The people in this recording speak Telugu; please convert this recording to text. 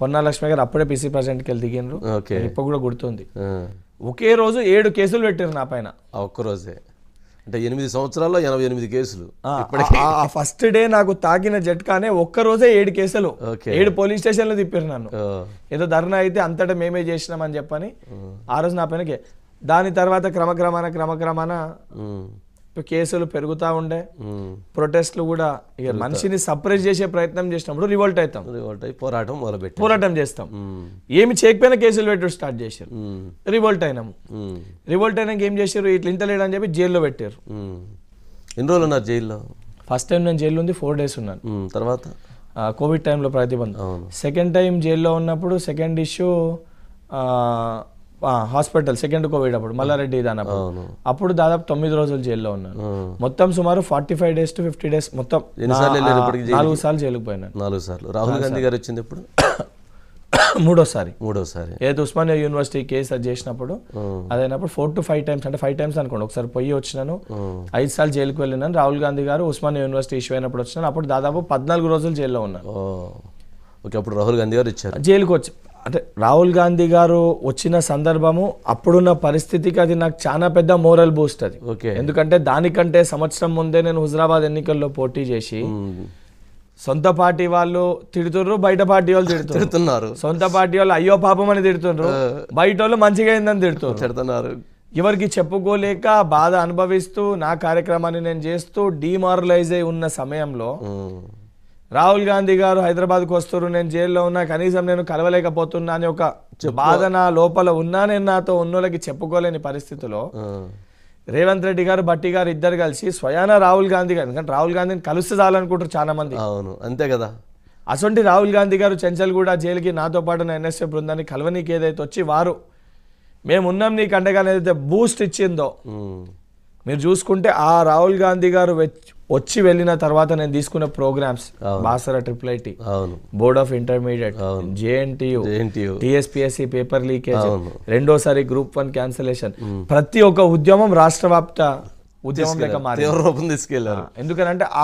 పొన్నా లక్ష్మి గారు అప్పుడే పీసీ ప్రెసిడెంట్కి వెళ్ళి దిగినారు ఓకే ఇప్పుడు కూడా గుర్తుంది ఆ, ఒకే రోజు ఏడు కేసులు పెట్టారు నా పైన ఆ ఒక్కరోజే అంటే ఎనిమిది సంవత్సరాల్లో ఎనభై ఎనిమిది కేసులు ఆ, ఆ- ఆ ఫస్ట్ డే నాకు తాకిన జట్కానే ఒక్క రోజే ఏడు కేసులు ఓకే. ఏడు పోలీస్ స్టేషన్లు తిప్పారు నన్ను ఆ, ఏదో ధర్నా అయితే అంతటా మేమే చేసినామని చెప్పని ఆ రోజు నా పైన కే- దాని తర్వాత క్రమక్రమాన క్రమక్రమాన ఉమ్, కేసులు పెరుగుతూ ఉండే ఉమ్. ప్రొటెస్ట్లు కూడా ఇక మనిషిని సప్రెస్ చేసే ప్రయత్నం చేసినప్పుడు రివోల్ట్ అవుతాం రివోల్ట్ అయి పోరాటం మొదలుపెట్టి పోరాటం చేస్తాం ఉమ్, ఏమి చేయకపోయినా కేసులు పెట్టడం స్టార్ట్ చేశారు ఉమ్, రివోల్ట్ అయినాము ఉమ్, రివోల్ట్ అయినాక ఏం చేశారు ఇట్లా ఇంత లేడని చెప్పి జైల్లో పెట్టారు ఉమ్. ఎన్ని రోజులు ఉన్నారు జైల్లో ఫస్ట్ టైం నేను జైల్లో ఉంది ఫోర్ డేస్ ఉన్నాను ఉమ్, తర్వాత ఆ, కోవిడ్ టైంలో ప్రతిబంధం అవును సెకండ్ టైం జైల్లో ఉన్నప్పుడు second issue hospital second covid అప్పుడు మల్లారెడ్డి దానప్పుడు అవును అప్పుడు దాదాపు తొమ్మిది రోజులు జైల్లో ఉన్నాను ఉమ్. మొత్తం సుమారు forty five days to fifty days మొత్తం ఎన్నిసార్లు వెళ్ళారు నా- ఇప్పటికి నాలుగు సార్లు జైలుకు పోయినాను నాలుగు సార్లు రాహుల్ గాంధీ గారు వచ్చింది ఎప్పుడు మూడోసారి మూడోసారి ఏదైతే ఉస్మానియా యూనివర్సిటీ కేసు అది చేసినప్పుడు ఉమ్, అదైనప్పుడు ఫోర్ టు ఫైవ్ టైమ్స్ అంటే ఫైవ్ టైమ్స్ అనుకోండి ఒకసారి పోయి వచ్చినాను ఉమ్, ఐదు సార్లు జైలుకు వెళ్ళినాను రాహుల్ గాంధీ గారు ఉస్మానియా యూనివర్సిటీ ఇష్యూ అయినప్పుడు వచ్చినాను అప్పుడు దాదాపు పద్నాలుగు రోజులు జైల్లో ఉన్నాను ఓ ఓకే అప్పుడు రాహుల్ గాంధీ గారు ఇచ్చారు జైలుకు వచ్చి అంటే రాహుల్ గాంధీ గారు వచ్చిన సందర్భము అప్పుడున్న పరిస్థితికి అది నాకు చాలా పెద్ద మోరల్ బూస్ట్ అది ఓకే ఎందుకంటే దానికంటే సంవత్సరం ముందే నేను హుజరాబాద్ ఎన్నికల్లో పోటీ చేసి ఉమ్, సొంత పార్టీ వాళ్ళు తిడుతుర్రు బయట పార్టీ వాళ్ళు తిడుతున్నారు తిడుతున్నారు సొంత పార్టీ వాళ్ళు అయ్యో పాపం అని తిడుతుండ్రు బయట వాళ్ళు మంచిగా అయిందని తిడుతున్నారు తిడుతున్నారు ఎవరికి చెప్పుకోలేక బాధ అనుభవిస్తూ నా కార్యక్రమాన్ని నేను చేస్తూ డిమారలైజ్ అయి ఉన్న సమయంలో ఉమ్, రాహుల్ గాంధీ గారు హైదరాబాద్కు వస్తారు నేను జైల్లో ఉన్నా కనీసం నేను కలవలేకపోతున్నా అని ఒక బాధ నా లోపల ఉన్నా నేను నాతో ఉన్నోళ్ళకి చెప్పుకోలేని పరిస్థితిలో ఉమ్, రేవంత్ రెడ్డి గారు బట్టి గారు ఇద్దరు కలిసి స్వయాన రాహుల్ గాంధీ గారు ఎందుకంటే రాహుల్ గాంధీని కలిస్తే చాలనుకుంటారు చాలా మంది అవును అంతే కదా అసొంటి రాహుల్ గాంధీ గారు చెంచల్ కూడా జైలుకి నాతో పాటు నా ఎన్ఎస్ఏ బృందాన్ని కలవనీకి ఏదైతే వచ్చి వారు మేము ఉన్నాం నీకు అండగా ఏదైతే బూస్ట్ ఇచ్చిందో ఉమ్, మీరు చూసుకుంటే ఆ రాహుల్ గాంధీ గారు వెచ్- వచ్చి వెళ్ళిన తర్వాత నేను తీసుకున్న ప్రోగ్రామ్స్ బాసర ట్రిపుల్ ఐటీ అవును బోర్డ్ ఆఫ్ ఇంటర్మీడియట్ అవును. జేఎన్టీయు ఏంటి టిఎస్పిఎస్సి పేపర్ లీకేజ్ అవును. రెండోసారి గ్రూప్ వన్ క్యాన్సలేషన్ ప్రతి ఒక్క ఉద్యమం రాష్ట్ర వ్యాప్త ఉద్యమం లెక్క మారింది తీవ్ర రూపం తీసుకెళ్లారు ఎందుకనంటే